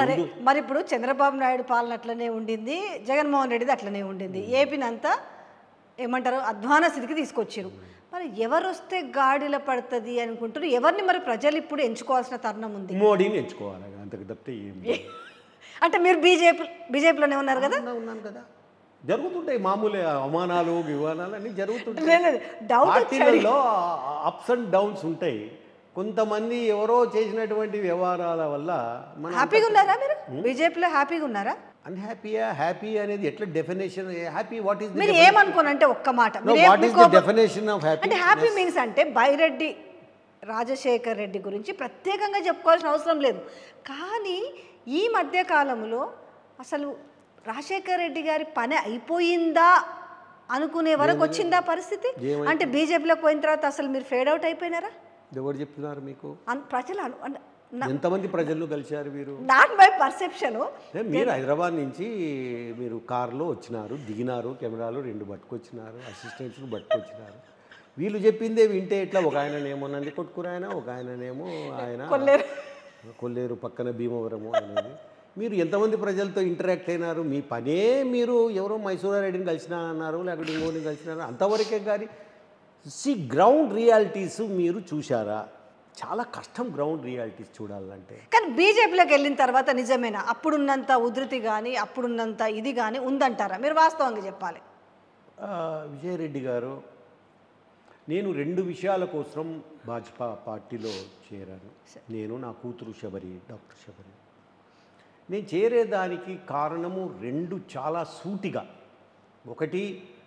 సరే ముందు మరి ఇప్పుడు చంద్రబాబు నాయుడు పాలన అట్లనే ఉండింది జగన్మోహన్ రెడ్డిది అట్లనే ఉండింది ఏపీనంతా ఏమంటారు అధ్వాన స్థితికి తీసుకొచ్చారు మరి ఎవరు వస్తే గాడిలో పడుతుంది అనుకుంటారు ఎవరిని మరి ప్రజలు ఇప్పుడు ఎంచుకోవాల్సిన తరుణం ఉంది మోడీని ఎంచుకోవాలి అంతకు తప్పితే ఏం లేదు. అంటే మీరు బీజేపీ బీజేపీలోనే ఉన్నారు కదా ఉన్నా- ఉన్నాను కదా జరుగుతుంటాయి మామూలే అవమానాలు విమానాలు అన్నీ జరుగుతుంటాయి లేదు డౌట్ పార్టీలలో అప్స్ అండ్ డౌన్స్ ఉంటాయి కొంతమంది ఎవరో చేసినటువంటి వ్యవహారాల వల్ల మన హ్యాపీగా ఉన్నారా మీరు బీజేపీలో హ్యాపీగా ఉన్నారా అన్హ్యాపీయా హ్యాపీ అనేది ఎట్లా డెఫినేషన్ హ్యాపీ వాట్ ఈస్ మీరు ఏమనుకోనంటే ఒక్క మాట మీరు ఏం- వాట్ ఈస్ మీకు ద ఒక- డెఫినేషన్ ఆఫ్ హ్యాపీ అంటే హ్యాపీ మీన్స్ అంటే బైరెడ్డి రాజశేఖర్ రెడ్డి గురించి ప్రత్యేకంగా చెప్పుకోవాల్సిన అవసరం లేదు కానీ ఈ మధ్య కాలంలో అసలు రాజశేఖర్ రెడ్డి గారి పని అయిపోయిందా అనుకునే వరకు వచ్చిందా పరిస్థితి అంటే బీజేపీలోకి పోయిన తర్వాత అసలు మీరు ఫేడ్ అవుట్ అయిపోయినారా ఎవరు చెప్తున్నారు మీకు అన్- ప్రజలు అను- అన్- నా- ఎంతమంది ప్రజలను కలిశారు మీరు నాట్ మై పర్సెప్షన్ అంటే మీరు హైదరాబాద్ నుంచి మీరు కారులో వచ్చినారు దిగినారు కెమెరాలు రెండు పట్టుకొచ్చినారు అసిస్టెంట్స్ని పట్టుకొచ్చినారు వీళ్ళు చెప్పిందే వింటే ఇట్లా ఒక ఆయననేమో నంది కొట్టుకురు ఆయన ఒక ఆయననేమో ఆయన కొల్లేరు. కొల్లేరు పక్కన భీమవరము అనేది మీరు ఎంతమంది ప్రజలతో ఇంటరాక్ట్ అయినారు మీ పనే మీరు ఎవరో మైసూరారెడ్డిని కలిసినా అన్నారు లేకపోతే ఇంకోని కలిసినారు అంతవరకే కానీ సి గ్రౌండ్ రియాలిటీస్ మీరు చూశారా చాలా కష్టం గ్రౌండ్ రియాలిటీస్ చూడాలంటే కానీ బీజేపీలోకి వెళ్ళిన తర్వాత నిజమేనా అప్పుడున్నంత ఉధృతి కానీ అప్పుడున్నంత ఇది కానీ ఉందంటారా మీరు వాస్తవంగా చెప్పాలి ఆ, విజయరెడ్డి గారు నేను రెండు విషయాల కోసం భాజపా పార్టీలో చేరాను నేను నా కూతురు శబరి డాక్టర్ శబరి నేను చేరేదానికి కారణము రెండు చాలా సూటిగా ఒకటి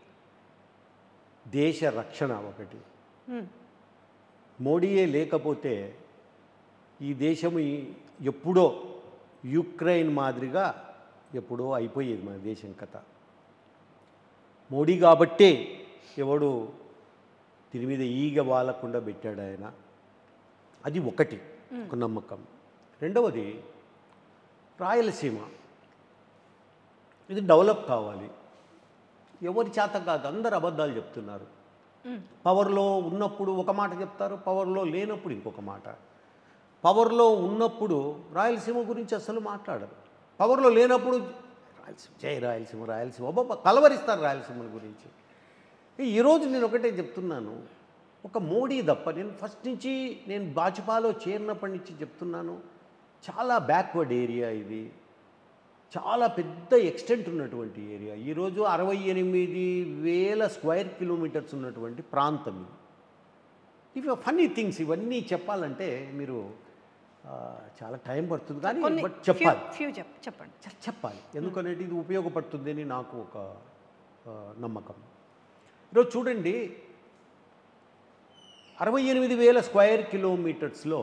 దేశ రక్షణ ఒకటి హ్మ్. మోడీయే లేకపోతే ఈ దేశము ఈ- ఎప్పుడో యుక్రెయిన్ మాదిరిగా ఎప్పుడో అయిపోయేది మన దేశం కథ మోడీ కాబట్టే ఎవడు దీని మీద ఈగ వాలకుండా పెట్టాడు ఆయన అది ఒకటి ఒక నమ్మకం రెండవది రాయలసీమ ఇది డెవలప్ కావాలి ఎవరి చేత కాదు అందరు అబద్ధాలు చెప్తున్నారు పవర్లో ఉన్నప్పుడు ఒక మాట చెప్తారు పవర్లో లేనప్పుడు ఇంకొక మాట పవర్లో ఉన్నప్పుడు రాయలసీమ గురించి అసలు మాట్లాడరు పవర్లో లేనప్పుడు రాయలసీమ జై రాయలసీమ రాయలసీమ అబ్బబ్బా కలవరిస్తారు రాయలసీమ గురించి ఈరోజు నేను ఒకటే చెప్తున్నాను ఒక మోడీ తప్ప నేను ఫస్ట్ నుంచి నేను భాజపాలో చేరినప్పటి నుంచి చెప్తున్నాను చాలా బ్యాక్వర్డ్ ఏరియా ఇది చాలా పెద్ద ఎక్స్టెంట్ ఉన్నటువంటి ఏరియా ఈరోజు అరవై ఎనిమిది వేల స్క్వేర్ కిలోమీటర్స్ ఉన్నటువంటి ప్రాంతం ఇది ఇవి ఫన్నీ థింగ్స్ ఇవన్నీ చెప్పాలంటే మీరు ఆ, చాలా టైం పడుతుంది కానీ కొన్ని బట్ చెప్పాలి ఫ్యూ చెప్ చెప్పండి చె- చెప్పాలి ఎందుకంటే ఇది ఉపయోగపడుతుంది అని నాకు ఒక ఆ, నమ్మకం ఈరోజు చూడండి అరవై ఎనిమిది వేల స్క్వేర్ కిలోమీటర్స్లో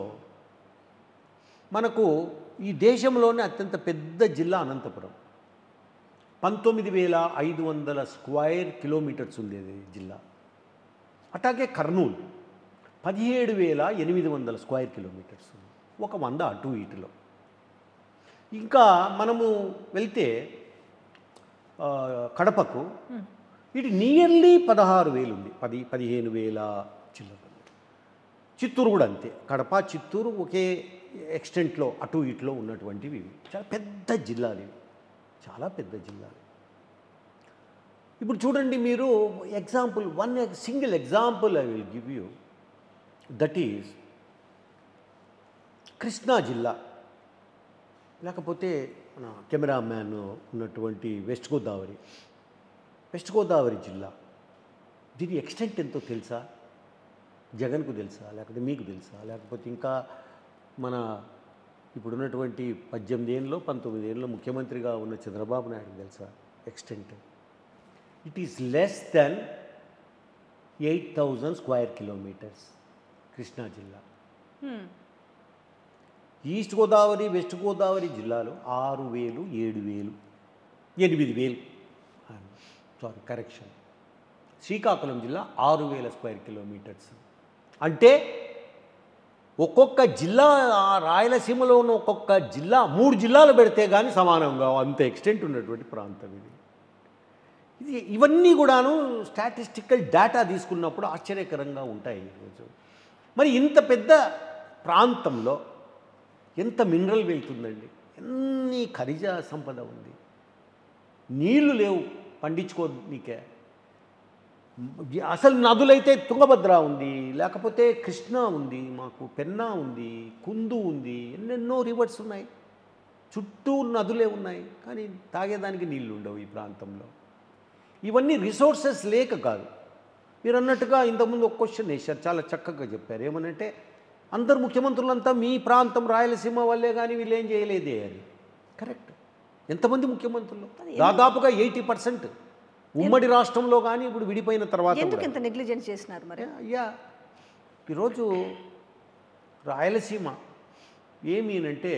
మనకు ఈ దేశంలోనే అత్యంత పెద్ద జిల్లా అనంతపురం పంతొమ్మిది వేల ఐదు వందల స్క్వేర్ కిలోమీటర్స్ ఉండేది ఈ జిల్లా అట్లాగే కర్నూలు పదిహేడు వేల ఎనిమిది వందల స్క్వేర్ కిలోమీటర్స్ ఉంది. ఒక వంద అటు ఇటులో ఇంకా మనము వెళ్తే ఆ, కడపకు ఇది నియర్లీ పదహారు వేలు ఉంది పది పదిహేను వేల చిల్లర చిత్తూరు కూడా అంతే కడప చిత్తూరు ఒకే ఎక్స్టెంట్లో అటు ఇటులో ఉన్నటువంటివి ఇవి. చాలా పెద్ద జిల్లాలు ఇవి చాలా పెద్ద జిల్లాలు ఇప్పుడు చూడండి మీరు example one single example I will give you that is Krishna జిల్లా లేకపోతే మన కెమెరామ్యాన్ ఉన్నటువంటి వెస్ట్ గోదావరి వెస్ట్ గోదావరి జిల్లా దీని ఎక్స్టెంట్ ఎంతో తెలుసా జగన్కు తెలుసా లేకపోతే మీకు తెలుసా లేకపోతే ఇంకా మన ఇప్పుడున్నటువంటి పద్దెనిమిది ఏళ్ళలో పంతొమ్మిది ఏళ్ళలో ముఖ్యమంత్రిగా ఉన్న చంద్రబాబు నాయుడు తెలుసా extent it is less than eight thousand square kilometres Krishna జిల్లా hmm. East Godavari west Godavari జిల్లాలో ఆరు వేలు ఏడు వేలు ఎనిమిది వేలు సారీ కరెక్షన్ శ్రీకాకుళం జిల్లా ఆరు వేల స్క్వేర్ కిలోమీటర్స్ అంటే ఒక్కొక్క జిల్లా ఆ రాయలసీమలో ఉన్న ఒక్కొక్క జిల్లా మూడు జిల్లాలు పెడితే కానీ సమానంగా అంత ఎక్స్టెంట్ ఉన్నటువంటి ప్రాంతం ఇది ఇది ఇవన్నీ కూడాను స్టాటిస్టికల్ డేటా తీసుకున్నప్పుడు ఆశ్చర్యకరంగా ఉంటాయి ఈరోజు మరి ఇంత పెద్ద ప్రాంతంలో ఎంత మినరల్ వెళ్తుందండి ఎన్ని ఖనిజ సంపద ఉంది నీళ్లు లేవు పండించుకో నీకే అసలు నదులైతే తుంగభద్ర ఉంది లేకపోతే కృష్ణ ఉంది మాకు పెన్నా ఉంది కుందు ఉంది ఎన్నెన్నో రివర్స్ ఉన్నాయి చుట్టూ నదులే ఉన్నాయి కానీ తాగేదానికి నీళ్లు ఉండవు ఈ ప్రాంతంలో ఇవన్నీ రిసోర్సెస్ లేక కాదు మీరు అన్నట్టుగా ఇంతకుముందు ఒక క్వశ్చన్ వేశారు చాలా చక్కగా చెప్పారు ఏమనంటే అందరు ముఖ్యమంత్రులంతా మీ ప్రాంతం రాయలసీమ వల్లే కానీ వీళ్ళు ఏం చేయలేదే అని కరెక్ట్ ఎంతమంది ముఖ్యమంత్రులు దాదాపుగా ఎయిటీ పర్సెంట్ ఉమ్మడి రాష్ట్రంలో కానీ ఇప్పుడు విడిపోయిన తర్వాత ఎందుకు కూడా. ఇంత నెగ్లిజెన్స్ చేసినారు మరి అయ్యా ఈరోజు రాయలసీమ ఏమి అంటే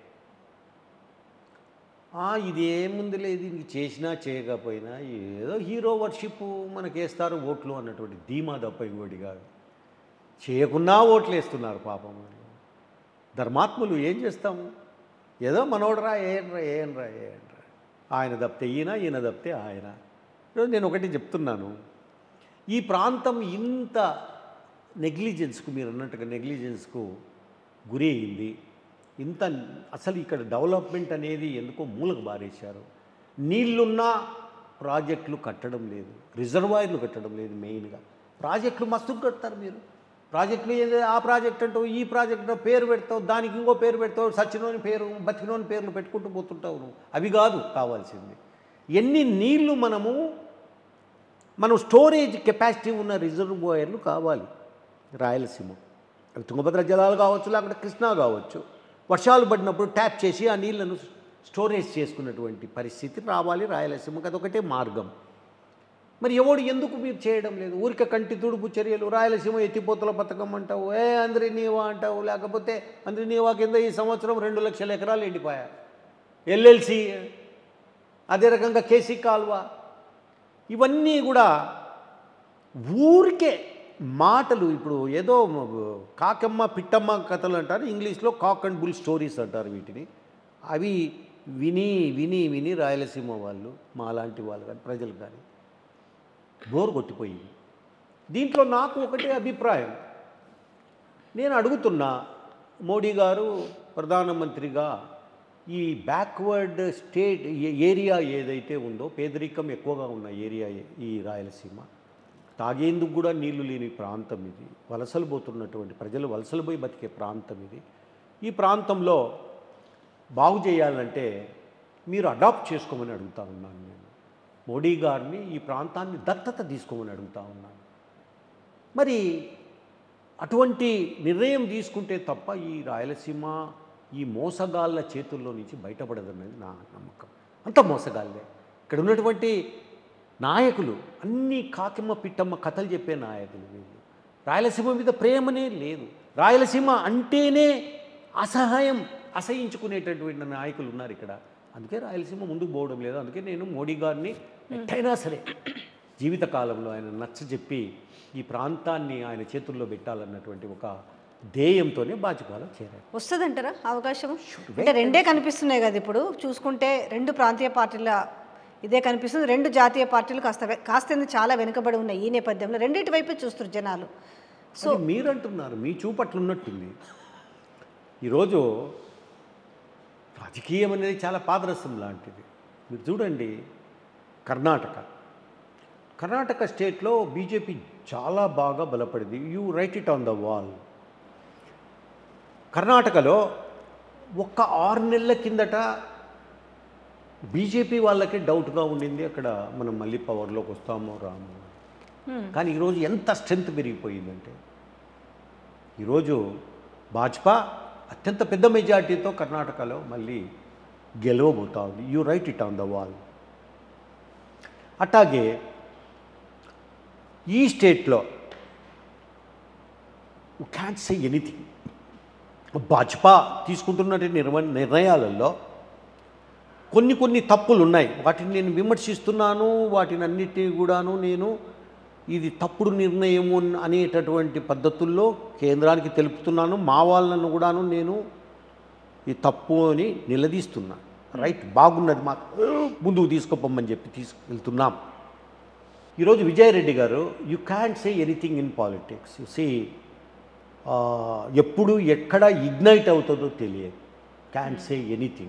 "ఆ, ఇది ఏముందిలే దీనికి చేసినా చేయకపోయినా ఏదో హీరో వర్షిప్ మనకేస్తారు ఓట్లు అన్నటువంటి ధీమా తప్ప ఇంకోటి కాదు చేయకున్నా ఓట్లు వేస్తున్నారు పాపం అని ధర్మాత్ములు ఏం చేస్తాము ఏదో మనోడరా ఏంట్రా ఏంట్రా ఏంట్రా ఆయన తప్పితే ఈయన ఈయన తప్పితే ఆయన ఈరోజు నేను ఒకటి చెప్తున్నాను ఈ ప్రాంతం ఇంత నెగ్లిజెన్స్కు మీరు అన్నట్టుగా నెగ్లిజెన్స్కు గురి అయింది ఇంత అసలు ఇక్కడ డెవలప్మెంట్ అనేది ఎందుకో మూలకు బారేశారు నీళ్లున్నా ప్రాజెక్టులు కట్టడం లేదు రిజర్వాయర్లు కట్టడం లేదు మెయిన్గా ప్రాజెక్టులు మస్తు కడతారు మీరు ప్రాజెక్టులు ఏదో ఆ ప్రాజెక్ట్ అంటావు ఈ ప్రాజెక్ట్ అంటావు పేరు పెడతావు దానికి ఇంకో పేరు పెడతావు సచినోని పేరు బతికినోని పేర్లు పెట్టుకుంటూ పోతుంటావు నువ్వు అవి కాదు కావాల్సింది ఎన్ని నీళ్లు మనము మనం స్టోరేజ్ కెపాసిటీ ఉన్న రిజర్వాయర్లు కావాలి రాయలసీమ అవి తుంగభద్ర జలాలు కావచ్చు లేకపోతే కృష్ణా కావచ్చు వర్షాలు పడినప్పుడు ట్యాప్ చేసి ఆ నీళ్లను స్టోరేజ్ చేసుకున్నటువంటి పరిస్థితి రావాలి రాయలసీమకి అదొకటే మార్గం మరి ఎవడు ఎందుకు మీరు చేయడం లేదు ఊరికే కంటి తుడుపు చర్యలు రాయలసీమ ఎత్తిపోతల పథకం అంటావు ఏ అందరి నీవా అంటావు లేకపోతే అందరి నీవా కింద ఈ సంవత్సరం రెండు లక్షల ఎకరాలు ఎండిపోయా ఎల్ఎల్సి అదే రకంగా కేసీ కాల్వ ఇవన్నీ కూడా ఊరికే మాటలు ఇప్పుడు ఏదో కాకమ్మ పిట్టమ్మ కథలు అంటారు ఇంగ్లీష్లో కాక్ అండ్ బుల్ స్టోరీస్ అంటారు వీటిని అవి విని విని విని రాయలసీమ వాళ్ళు మాలాంటి వాళ్ళు కానీ ప్రజలు కానీ బోర్ కొట్టిపోయింది దీంట్లో నాకు ఒకటే అభిప్రాయం నేను అడుగుతున్నా మోడీ గారు ప్రధానమంత్రిగా ఈ బ్యాక్వర్డ్ స్టేట్ ఏ- ఏరియా ఏదైతే ఉందో పేదరికం ఎక్కువగా ఉన్న ఏరియా ఏ- ఈ రాయలసీమ తాగేందుకు కూడా నీళ్లు లేని ప్రాంతం ఇది వలసలు పోతున్నటువంటి ప్రజలు వలసలు పోయి బతికే ప్రాంతం ఇది ఈ ప్రాంతంలో బాగు చేయాలంటే మీరు అడాప్ట్ చేసుకోమని అడుగుతా ఉన్నాను నేను మోడీ గారిని ఈ ప్రాంతాన్ని దత్తత తీసుకోమని అడుగుతా ఉన్నాను మరి అటువంటి నిర్ణయం తీసుకుంటే తప్ప ఈ రాయలసీమ ఈ మోసగాళ్ళ చేతుల్లో నుంచి బయటపడదన్నది నా నమ్మకం అంత మోసగాళ్ళే ఇక్కడ ఉన్నటువంటి నాయకులు అన్ని కాకిమ్మ పిట్టమ్మ కథలు చెప్పే నాయకులు వీళ్ళు రాయలసీమ మీద ప్రేమనే లేదు రాయలసీమ అంటేనే అసహాయం అసహించుకునేటటువంటి నాయకులు ఉన్నారు ఇక్కడ అందుకే రాయలసీమ ముందుకు పోవడం లేదు అందుకే నేను మోడీ గారిని ఎట్టయినా సరే జీవితకాలంలో ఆయన నచ్చజెప్పి ఈ ప్రాంతాన్ని ఆయన చేతుల్లో పెట్టాలన్నటువంటి ఒక ధ్యేయంతోనే బాచుపాలో చేరారు వస్తుందంటారా అవకాశం అంటే రెండే కనిపిస్తున్నాయి కదా ఇప్పుడు చూసుకుంటే రెండు ప్రాంతీయ పార్టీల ఇదే కనిపిస్తుంది రెండు జాతీయ పార్టీలు కాస్త వె- కాస్త చాలా వెనుకబడి ఉన్నాయి ఈ నేపథ్యంలో రెండింటి వైపే చూస్తారు జనాలు సో మీరంటున్నారు మీ చూపట్లు ఉన్నట్టుంది ఈరోజు రాజకీయం అనేది చాలా పాదరసం లాంటిది మీరు చూడండి కర్ణాటక కర్ణాటక స్టేట్లో బీజేపీ చాలా బాగా బలపడింది you write it on the wall కర్ణాటకలో ఒక్క ఆరు నెలల కిందట బీజేపీ వాళ్ళకి డౌట్గా ఉండింది అక్కడ మనం మళ్ళీ పవర్లోకి వస్తామో రామో కానీ ఈరోజు ఎంత స్ట్రెంగ్త్ పెరిగిపోయిందంటే ఈరోజు భాజపా అత్యంత పెద్ద మెజార్టీతో కర్ణాటకలో మళ్ళీ గెలవబోతా ఉంది you write it on the wall అట్లాగే ఈ స్టేట్లో క్యాన్ సే ఎనీథింగ్ భాజపా తీసుకుంటున్న నిర్వ నిర్ణయాలలో కొన్ని కొన్ని తప్పులు ఉన్నాయి వాటిని నేను విమర్శిస్తున్నాను వాటిని అన్నిటినీ కూడాను నేను ఇది తప్పుడు నిర్ణయము అనేటటువంటి పద్ధతుల్లో కేంద్రానికి తెలుపుతున్నాను మా వాళ్ళను కూడాను నేను ఈ తప్పు అని నిలదీస్తున్నా రైట్ బాగున్నది మా ముందుకు తీసుకుపోమని చెప్పి తీసుకెళ్తున్నాం ఈరోజు విజయరెడ్డి గారు you can say anything in politics you see ఎప్పుడు ఎక్కడ ఇగ్నైట్ అవుతుందో తెలియదు క్యాన్ సే ఎనీథింగ్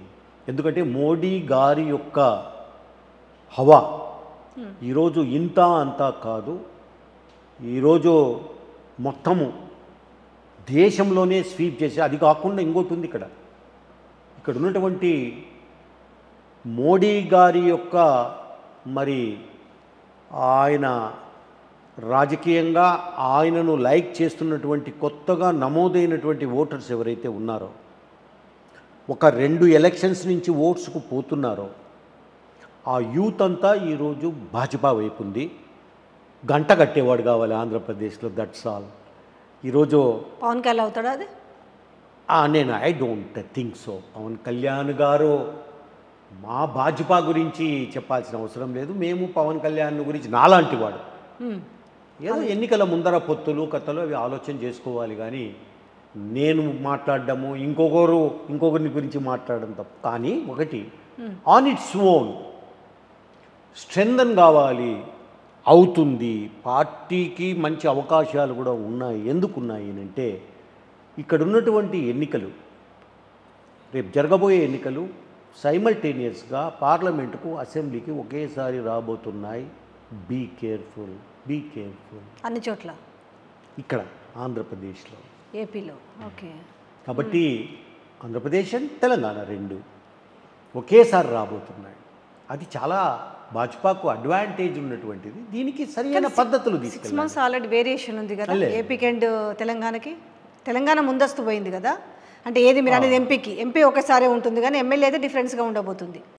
ఎందుకంటే మోడీ గారి యొక్క హవా ఈరోజు ఇంత అంతా కాదు ఈరోజు మొత్తము దేశంలోనే స్వీప్ చేసి అది కాకుండా ఇంకోటి ఉంది ఇక్కడ ఇక్కడ ఉన్నటువంటి మోడీ గారి యొక్క మరి ఆయన రాజకీయంగా ఆయనను లైక్ చేస్తున్నటువంటి కొత్తగా నమోదైనటువంటి ఓటర్స్ ఎవరైతే ఉన్నారో ఒక రెండు ఎలక్షన్స్ నుంచి ఓట్స్కు పోతున్నారో ఆ యూత్ అంతా ఈరోజు భాజపా వైపు ఉంది గంట కట్టేవాడు కావాలి ఆంధ్రప్రదేశ్లో దట్స్ ఆల్ ఈరోజు పవన్ కళ్యాణ్ అవుతాడా అది ఆ, నేను I don't think so Pawan Kalyan గారు మా భాజపా గురించి చెప్పాల్సిన అవసరం లేదు మేము పవన్ కళ్యాణ్ గురించి నాలాంటి వాడు మ్మ్. ఏదో ఎన్నికల ముందర పొత్తులు కథలు అవి ఆలోచన చేసుకోవాలి కానీ నేను మాట్లాడడము ఇంకొకరు ఇంకొకరిని గురించి మాట్లాడడం తప్పు కానీ ఒకటి ఆన్ ఇట్స్ ఓన్ స్ట్రెంథన్ కావాలి అవుతుంది పార్టీకి మంచి అవకాశాలు కూడా ఉన్నాయి ఎందుకు ఉన్నాయి అంటే ఇక్కడ ఉన్నటువంటి ఎన్నికలు రేపు జరగబోయే ఎన్నికలు సైమల్టేనియస్గా పార్లమెంటుకు అసెంబ్లీకి ఒకేసారి రాబోతున్నాయి బీ కేర్ఫుల్ బీ కేర్ఫుల్ అన్ని చోట్ల ఇక్కడ ఆంధ్రప్రదేశ్లో ఏపీలో ఓకే కాబట్టి ఆంధ్రప్రదేశ్ అండ్ తెలంగాణ రెండు ఒకేసారి రాబోతున్నాయి అది చాలా భాజపాకు అడ్వాంటేజ్ ఉన్నటువంటిది దీనికి సరైన పద్ధతులు సిక్స్ తీసుకెళ్ళాలి మంత్స్ ఆల్రెడీ వేరియేషన్ ఉంది కదా లేదు. ఏపీకి అండ్ తెలంగాణకి తెలంగాణ ముందస్తు పోయింది కదా అంటే ఏది మీరు అనేది ఎంపీకి ఎంపీ ఒకసారే ఉంటుంది కానీ ఎమ్మెల్యే అయితే డిఫరెన్స్గా ఉండబోతుంది